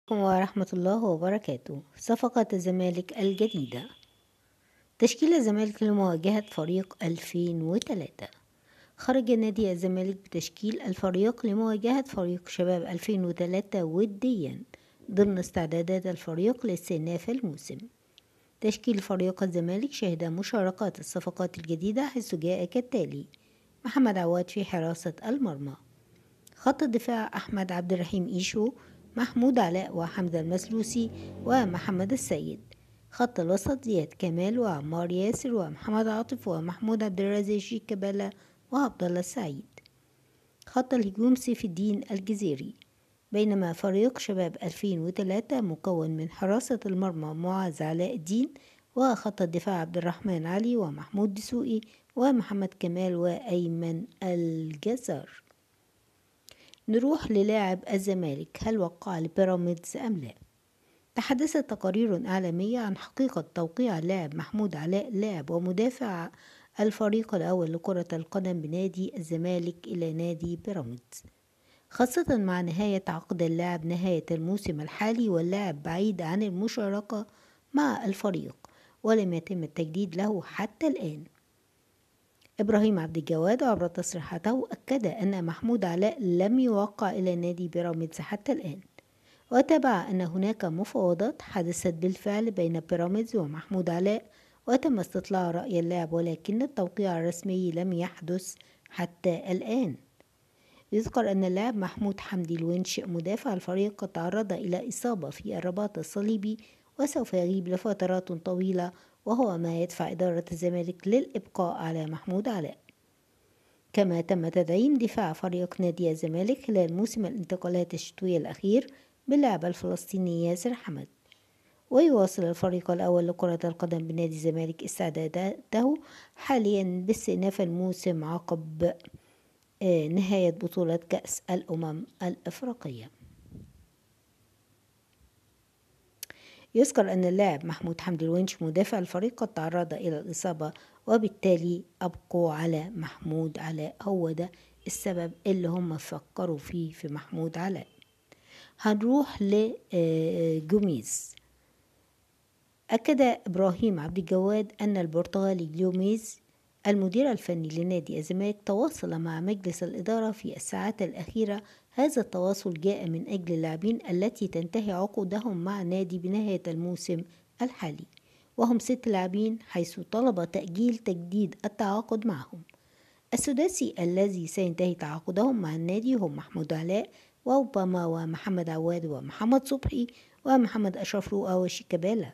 ورحمة الله وبركاته صفقة الزمالك الجديدة تشكيل الزمالك لمواجهة فريق 2003 خرج نادي الزمالك بتشكيل الفريق لمواجهة فريق شباب 2003 وديا ضمن استعدادات الفريق لاستئناف الموسم تشكيل فريق الزمالك شهد مشاركات الصفقات الجديدة حيث جاء كالتالي محمد عواد في حراسة المرمى خط الدفاع أحمد عبد الرحيم إيشو محمود علاء وحمد المسلوسي ومحمد السيد خط الوسط زياد كمال وعمار ياسر ومحمد عاطف ومحمود عبد الرازق شيكابالا وعبد الله السعيد خط الهجوم سيف الدين الجزيري بينما فريق شباب 2003 مكون من حراسة المرمى معاذ علاء الدين وخط الدفاع عبد الرحمن علي ومحمود دسوقي ومحمد كمال وأيمن الجزار نروح للاعب الزمالك هل وقع لبيراميدز أم لا تحدثت تقارير إعلامية عن حقيقة توقيع اللاعب محمود علاء لاعب ومدافع الفريق الأول لكرة القدم بنادي الزمالك إلى نادي بيراميدز خاصة مع نهاية عقد اللاعب نهاية الموسم الحالي واللاعب بعيد عن المشاركة مع الفريق ولم يتم التجديد له حتى الآن إبراهيم عبد الجواد عبر تصريحاته أكد أن محمود علاء لم يوقع إلى نادي بيراميدز حتى الآن وتابع أن هناك مفاوضات حدثت بالفعل بين بيراميدز ومحمود علاء وتم استطلاع رأي اللاعب ولكن التوقيع الرسمي لم يحدث حتى الآن يذكر أن اللاعب محمود حمدي الونش مدافع الفريق قد تعرض إلى إصابة في الرباط الصليبي وسوف يغيب لفترات طويلة وهو ما يدفع إدارة الزمالك للإبقاء على محمود علاء كما تم تدعيم دفاع فريق نادي الزمالك خلال موسم الانتقالات الشتوية الأخير باللاعب الفلسطيني ياسر حمد ويواصل الفريق الأول لكرة القدم بنادي الزمالك استعداداته حاليا باستئناف الموسم عقب نهاية بطولة كأس الأمم الإفريقية يذكر أن اللاعب محمود حمدي الونش مدافع الفريق قد تعرض إلى الإصابة وبالتالي أبقوا على محمود علاء هو ده السبب اللي هم فكروا فيه في محمود علاء هنروح لجوميز أكد إبراهيم عبد الجواد أن البرتغالي جوميز المدير الفني لنادي الزمالك تواصل مع مجلس الإدارة في الساعات الأخيرة هذا التواصل جاء من أجل اللاعبين التي تنتهي عقودهم مع النادي بنهاية الموسم الحالي وهم ست لاعبين حيث طلب تأجيل تجديد التعاقد معهم السداسي الذي سينتهي تعاقدهم مع النادي هم محمود علاء وأوباما ومحمد عواد ومحمد صبحي ومحمد أشرف رؤى وشيكابالا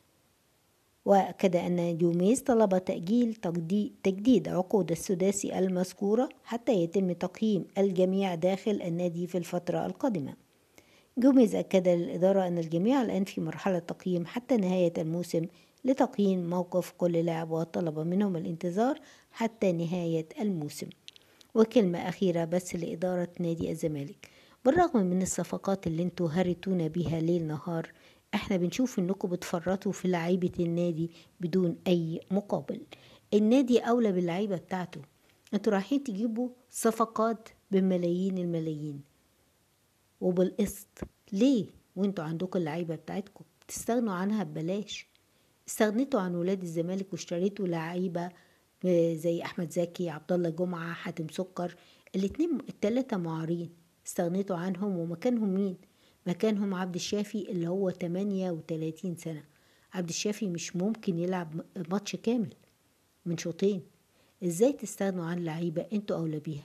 وأكد أن جوميز طلب تأجيل تجديد عقود السداسي المذكورة حتى يتم تقييم الجميع داخل النادي في الفترة القادمة جوميز أكد للإدارة أن الجميع الآن في مرحلة تقييم حتى نهاية الموسم لتقييم موقف كل لاعب وطلب منهم الانتظار حتى نهاية الموسم وكلمة أخيرة بس لإدارة نادي الزمالك بالرغم من الصفقات اللي انتوا هرتونا بيها ليل نهار احنا بنشوف انكم بتفرطوا في لعيبة النادي بدون اي مقابل النادي اولى باللعيبة بتاعته انتوا رايحين تجيبوا صفقات بملايين الملايين وبالقسط ليه وانتوا عندكم اللعيبة بتاعتكم تستغنوا عنها ببلاش استغنيتوا عن ولاد الزمالك واشتريتوا لعيبة زي احمد زكي عبد الله جمعة حاتم سكر الاتنين التلاتة معارين استغنيتوا عنهم ومكانهم مين مكانهم عبد الشافي اللي هو 38 سنة عبد الشافي مش ممكن يلعب ماتش كامل من شوطين ازاي تستغنوا عن لعيبة انتوا اولى بيها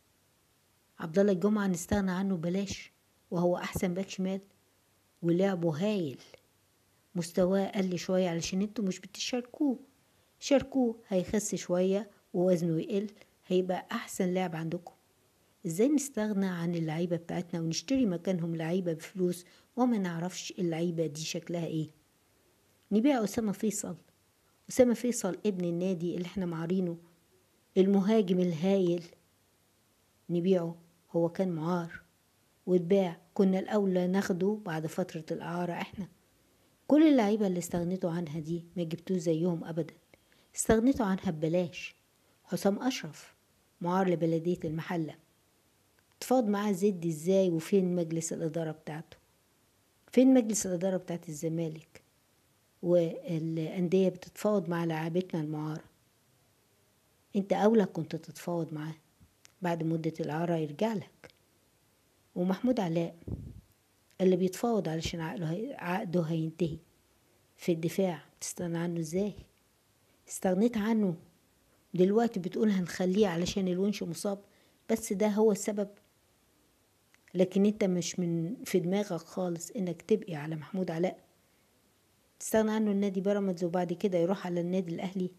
عبد الله الجمعة نستغنى عنه بلاش وهو احسن باك شمال ولعبه هايل مستواه قل شوية علشان انتوا مش بتشاركوه شاركوه هيخس شوية ووزنه يقل هيبقى احسن لاعب عندكم ازاي نستغنى عن اللعيبة بتاعتنا ونشتري مكانهم لعيبة بفلوس وما نعرفش اللعيبة دي شكلها ايه نبيع أسامة فيصل أسامة فيصل ابن النادي اللي احنا معارينه المهاجم الهايل نبيعه هو كان معار واتباع كنا الأولى ناخده بعد فترة الإعارة احنا كل اللعيبة اللي استغنيتوا عنها دي ما جبتوش زيهم أبدا استغنيتوا عنها ببلاش حسام أشرف معار لبلدية المحلة تفاوض معاه زد ازاي وفين مجلس الإدارة بتاعته فين مجلس الإدارة بتاعت الزمالك والأندية بتتفاوض مع لاعبتنا المعارة انت أولى كنت تتفاوض معاه بعد مدة الإعارة يرجع لك ومحمود علاء اللي بيتفاوض علشان عقله عقده هينتهي في الدفاع تستغنى عنه ازاي استغنيت عنه دلوقتي بتقول هنخليه علشان الونش مصاب بس ده هو السبب لكن انت مش من في دماغك خالص انك تبقي على محمود علاء تستغنى عنه النادي بيراميدز وبعد كده يروح على النادي الاهلي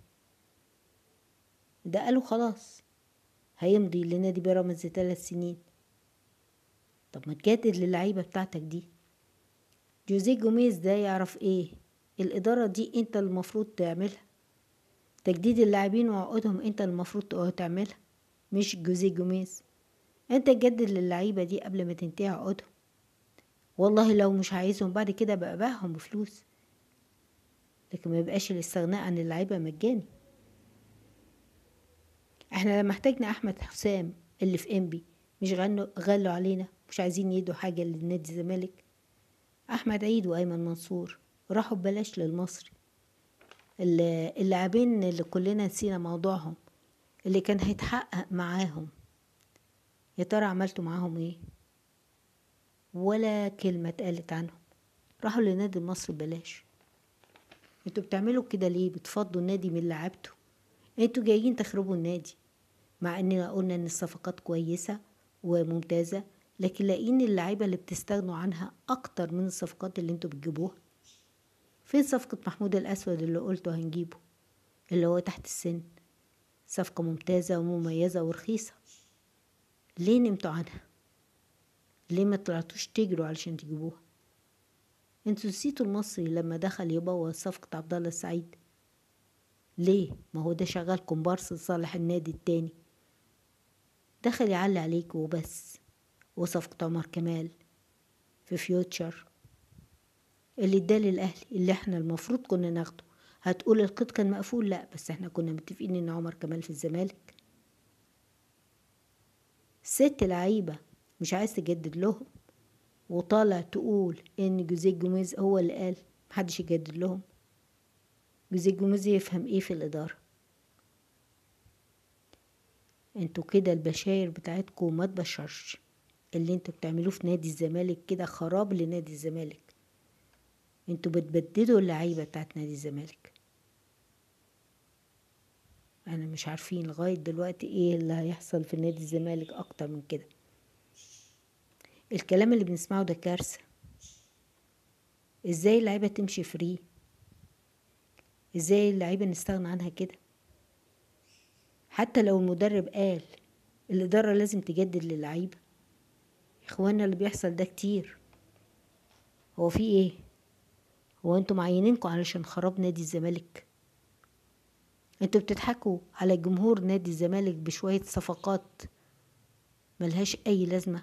ده قالوا خلاص هيمضي لنادي بيراميدز ثلاث سنين طب ما تجدد للعيبة بتاعتك دي جوزيه جوميز ده يعرف ايه الإدارة دي انت المفروض تعملها تجديد اللاعبين وعقودهم انت المفروض تعملها مش جوزيه جوميز انت تجدد للعيبة دي قبل ما تنتهي عقودهم والله لو مش عايزهم بعد كده بقى باعهم بفلوس لكن ما يبقاش الاستغناء عن اللعيبة مجاني احنا لما احتاجنا احمد حسام اللي في انبي مش غنوا غلوا علينا مش عايزين يدوا حاجة للنادي الزمالك احمد عيد وايمن منصور راحوا ببلاش للمصري اللاعبين اللي كلنا نسينا موضوعهم اللي كان هيتحقق معاهم يا ترى عملتوا معاهم ايه ولا كلمة اتقالت عنهم راحوا لنادي المصري ببلاش انتوا بتعملوا كده ليه بتفضوا النادي من لعبته انتوا جايين تخربوا النادي مع اننا قلنا ان الصفقات كويسة وممتازة لكن لاقيين اللعيبة اللي بتستغنوا عنها اكتر من الصفقات اللي انتوا بتجيبوها فين صفقة محمود الاسود اللي قلتوا هنجيبه اللي هو تحت السن صفقة ممتازة ومميزة ورخيصة ليه نمتوا عنها ليه ما طلعتوش تجروا علشان تجيبوها انتوا نسيتوا المصري لما دخل يبوظ صفقة عبد الله السعيد ليه ما هو ده شغال كومبارس لصالح النادي التاني دخل يعلي عليك وبس وصفقة عمر كمال في فيوتشر اللي اداه للاهلي اللي احنا المفروض كنا ناخده هتقول القيد كان مقفول لا بس احنا كنا متفقين ان عمر كمال في الزمالك ست لعيبة مش عايز تجدد لهم وطالع تقول ان جوزيه جوميز هو اللي قال محدش يجدد لهم جوزيه جوميز يفهم ايه في الاداره انتوا كده البشاير بتاعتكم ما تبشرش اللي انتوا بتعملوه في نادي الزمالك كده خراب لنادي الزمالك انتوا بتبددوا اللعيبه بتاعت نادي الزمالك انا مش عارفين لغايه دلوقتي ايه اللي هيحصل في نادي الزمالك اكتر من كده الكلام اللي بنسمعه ده كارثه ازاي اللعيبه تمشي فري ازاي اللعيبه نستغنى عنها كده حتى لو المدرب قال الاداره لازم تجدد للعيبه اخوانا اللي بيحصل ده كتير هو في ايه هو انتوا معينينكوا علشان خراب نادي الزمالك انتوا بتضحكوا على جمهور نادي الزمالك بشوية صفقات ملهاش اي لازمة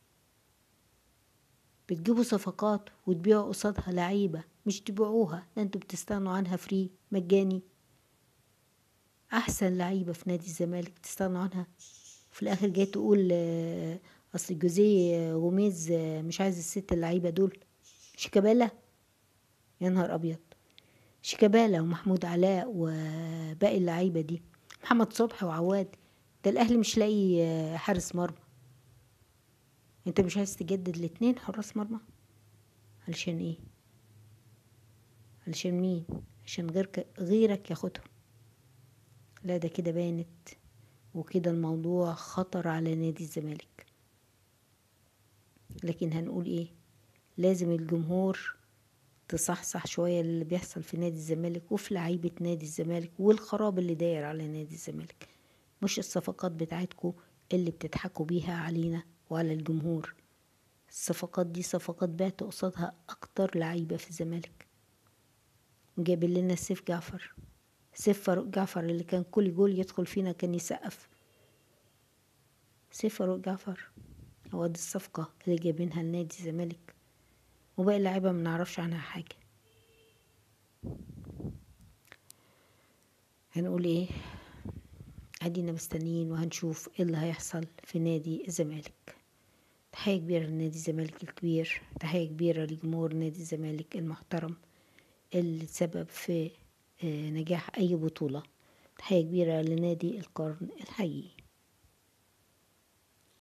بتجيبوا صفقات وتبيعوا قصادها لعيبة مش تبيعوها ده انتوا بتستغنوا عنها فري مجاني احسن لعيبة في نادي الزمالك تستغنوا عنها في الاخر جاي تقول اصل جوزيه غوميز مش عايز الست اللعيبة دول شيكابالا يا نهار ابيض شيكابالا ومحمود علاء وباقي اللعيبة دي محمد صبحي وعواد ده الاهلي مش لاقي حارس مرمى انت مش عايز تجدد الاتنين حراس مرمى علشان ايه علشان مين عشان غيرك غيرك ياخدهم لا ده كده بانت وكده الموضوع خطر على نادي الزمالك لكن هنقول ايه لازم الجمهور تصحصح شوية اللي بيحصل في نادي الزمالك وفي لعيبة نادي الزمالك والخراب اللي داير على نادي الزمالك مش الصفقات بتاعتكو اللي بتضحكوا بيها علينا وعلى الجمهور الصفقات دي صفقات بعت قصادها اكتر لعيبة في الزمالك جايبين لنا سيف جعفر سيف فاروق جعفر اللي كان كل جول يدخل فينا كان يسقف سيف فاروق جعفر هو دي الصفقة اللي جايبينها لنادي الزمالك وباقي اللعيبة منعرفش عنها حاجة هنقول ايه ادينا مستنيين وهنشوف ايه اللي هيحصل في نادي الزمالك تحية كبيرة لنادي الزمالك الكبير تحية كبيرة لجمهور نادي الزمالك المحترم اللي سبب في آه، نجاح أي بطولة تحية كبيرة لنادي القرن الحقيقي